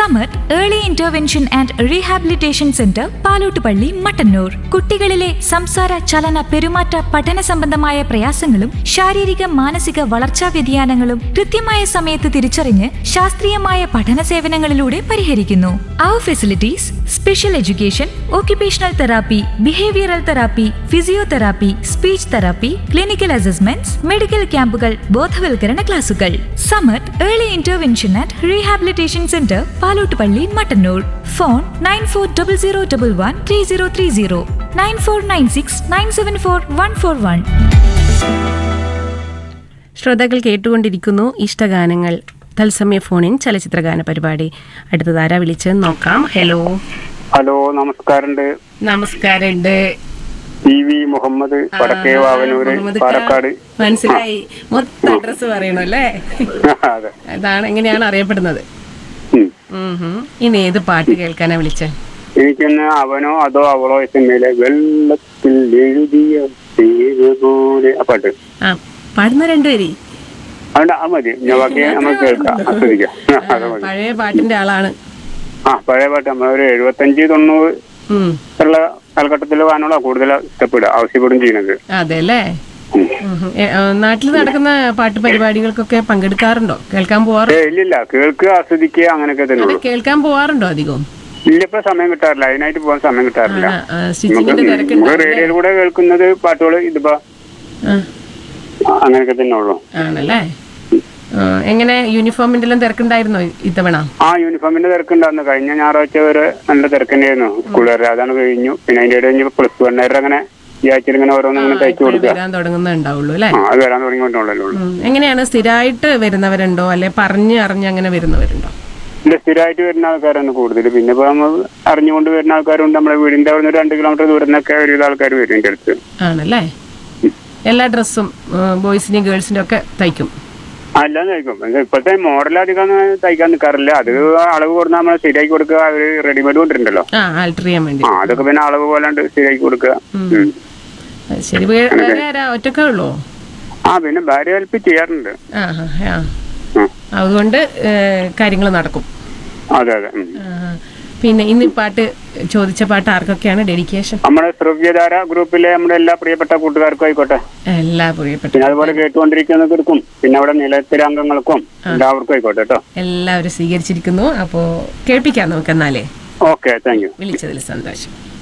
സമത് early intervention and rehabilitation centre Palottupalli Mattannur കുട്ടികളിലെ സംസാര ചലന പെരുമാറ്റ പഠന സംബന്ധമായ പ്രയാസങ്ങളും ശാരീരിക മാനസിക വളർച്ചാ വ്യതിയാനങ്ങളും കൃത്യമായ സമയത്ത് തിരിച്ചറിഞ്ഞ് ശാസ്ത്രീയമായ പഠന സേവനങ്ങളിലൂടെ പരിഹരിക്കുന്നു അവർ facilities special education occupational therapy, behavioral therapy, physiotherapy, speech therapy clinical assessments medical ക്യാമ്പുകൾ ബോധവൽക്കരണ ക്ലാസുകൾ Samath early intervention and rehabilitation centre Palottupalli Mattannur phone nine four double zero double one three zero three zero nine four nine six nine seven four one four one ശ്രോതാക്കൾ കേട്ടുകൊണ്ടിരിക്കുന്നു ഇഷ്ടഗാനങ്ങൾ തത്സമയ ഫോണിൻ ചലച്ചിത്രഗാന പരിപാടി അടുത്തത് ആരാ വിളിച്ചത് നോക്കാം ഹലോ ഹലോ നമസ്കാരമുണ്ട് നമസ്കാരമുണ്ട് ടി വി മുഹമ്മദ് വടക്കേ വാവനൂര് മുഹമ്മദ് ഖാൻ. പാലക്കാട് മനസ്സിലായി മൊത്തം അഡ്രസ് പറയണല്ലേ അതെ അതാണ് എങ്ങനെയാണ് അറിയപ്പെടുന്നത് ഉം. ഉം ഹും. ഇനി ഏത് പാട്ട് കേൾക്കാനാ വിളിച്ചേ എനിക്കൊന്ന് അവനോ അതോ അവളോ സിനിമയിലെ വെള്ളത്തിൽ എഴുതിയ പേര് പോലെ ആ പാട്ട് ആ പാടുന്ന രണ്ടുപേരി അതുകൊണ്ട് ആ മതി ഞാൻ ബാക്കി നമുക്ക് കേൾക്കാം ആസ്വദിക്കാം ആ, അത് മതി പഴയ പാട്ടിന്റെ ആളാണ് ആ പഴയ പാട്ട് നമ്മളൊരു എഴുപത്തഞ്ച് തൊണ്ണൂറ് ഉം ഉള്ള കാലഘട്ടത്തിൽ വാനോളാ കൂടുതൽ ഇഷ്ടപ്പെടുക ആവശ്യപ്പെടും ചെയ്യുന്നത് അതെ അല്ലേ ഉം. നാട്ടിൽ നടക്കുന്ന പാട്ട് പരിപാടികൾക്കൊക്കെ പങ്കെടുക്കാറുണ്ടോ കേൾക്കാൻ പോവാറുണ്ടോ ഏ ഇല്ലില്ല കേൾക്കുക ആസ്വദിക്കുക അങ്ങനെയൊക്കെ തന്നെ അത് ഉള്ളൂ കേൾക്കാൻ പോവാറുണ്ടോ അധികവും ഇല്ലിപ്പോ സമയം കിട്ടാറില്ല അതിനായിട്ട് പോകാൻ സമയം കിട്ടാറില്ല ആ, ആ, സ്റ്റിച്ചിങ്ങിന്റെ നമുക്ക് തിരക്കുണ്ടോ നമുക്ക് റേഡിയോയിൽ കൂടെ കേൾക്കുന്നത് പാട്ടുകൾ ഇതിപ്പോ ആ, അങ്ങനെയൊക്കെ തന്നെ ഉള്ളൂ ആണല്ലേ ആ, എങ്ങനെ യൂണിഫോമിന്റെ എല്ലാം തിരക്കുണ്ടായിരുന്നോ ഇത്തവണ ആ യൂണിഫോമിന്റെ തിരക്കുണ്ടായിരുന്നു കഴിഞ്ഞ ഞായറാഴ്ച വരെ നല്ല തിരക്കുണ്ടായിരുന്നു സ്കൂളുകാരെ അതാണ് കഴിഞ്ഞു പിന്നെ അതിന്റെ ഇടയിൽ കഴിഞ്ഞ് പ്ലസ് വണ്ണേരെ അങ്ങനെ ഈ ആഴ്ചയിൽ ഇങ്ങനെ ഓരോന്നിങ്ങനെ തയ്ച്ചു കൊടുക്കുക വരാൻ തുടങ്ങുന്നുണ്ടാവുള്ളൂ അല്ലേ ആ അത് വരാൻ തുടങ്ങിക്കൊണ്ടുള്ളൂ ഉം. എങ്ങനെയാണ് സ്ഥിരമായിട്ട് വരുന്നവരുണ്ടോ അല്ലെ പറഞ്ഞ് അറിഞ്ഞ് അങ്ങനെ വരുന്നവരുണ്ടോ ഇല്ല സ്ഥിരമായിട്ട് വരുന്ന ആൾക്കാരാണ് കൂടുതൽ പിന്നെ ഇപ്പൊ നമ്മൾ അറിഞ്ഞുകൊണ്ട് വരുന്ന ആൾക്കാരുണ്ട് നമ്മുടെ വീടിന്റെ അവിടെ നിന്ന് രണ്ട് കിലോമീറ്റർ ദൂരം നിന്നൊക്കെ ഒരുവിധ ആൾക്കാർ വരും എന്റെ അടുത്ത് ആണല്ലേ എല്ലാ ഡ്രസ്സും ബോയ്സിന്റെയും ഗേൾസിന്റെയും ഒക്കെ തയ്ക്കും അല്ലാതെ തയ്ക്കും പക്ഷേ ഇപ്പോഴത്തെ മോഡൽ അധികം തയ്ക്കാൻ നിൽക്കാറില്ല അത് അളവ് കൊടുത്താൽ നമ്മൾ ശരിയാക്കി കൊടുക്കുക അവര് റെഡിമെയ്ഡ് കൊണ്ടിട്ടുണ്ടല്ലോ ആ ആൾട്ടർ ചെയ്യാൻ വേണ്ടി ആ അതൊക്കെ പിന്നെ അളവ് പോലാണ്ട് ശരിയാക്കി കൊടുക്കുക ഉം. അത് ശരി വേ- വേറെ ആരാ ഒറ്റക്കേ ഉള്ളൂ ആ പിന്നെ ഭാര്യ ഹെൽപ്പ് ചെയ്യാറുണ്ട് ആ ആ, ആ ഉം. അതുകൊണ്ട് കാര്യങ്ങൾ നടക്കും അതെ അതെ ഉം. ആ, പിന്നെ ഇന്ന് ഈ പാട്ട് ചോദിച്ച പാട്ട് ആർക്കൊക്കെയാണ് ഡെഡിക്കേഷൻ നമ്മുടെ ശ്രവ്യധാര ഗ്രൂപ്പിലെ നമ്മുടെ എല്ലാ പ്രിയപ്പെട്ട കൂട്ടുകാർക്കും ആയിക്കോട്ടെ എല്ലാ പ്രിയപ്പെട്ട പിന്നെ അതുപോലെ കേട്ടുകൊണ്ടിരിക്കുന്നവർക്കും പിന്നെ അവിടെ നിലത്തിലെ അംഗങ്ങൾക്കും എല്ലാവർക്കും ആയിക്കോട്ടെ കേട്ടോ എല്ലാവരും സ്വീകരിച്ചിരിക്കുന്നു അപ്പോൾ കേൾപ്പിക്കാം നമുക്ക് എന്നാലേ ഓക്കെ താങ്ക് യു വിളിച്ചതിൽ സന്തോഷം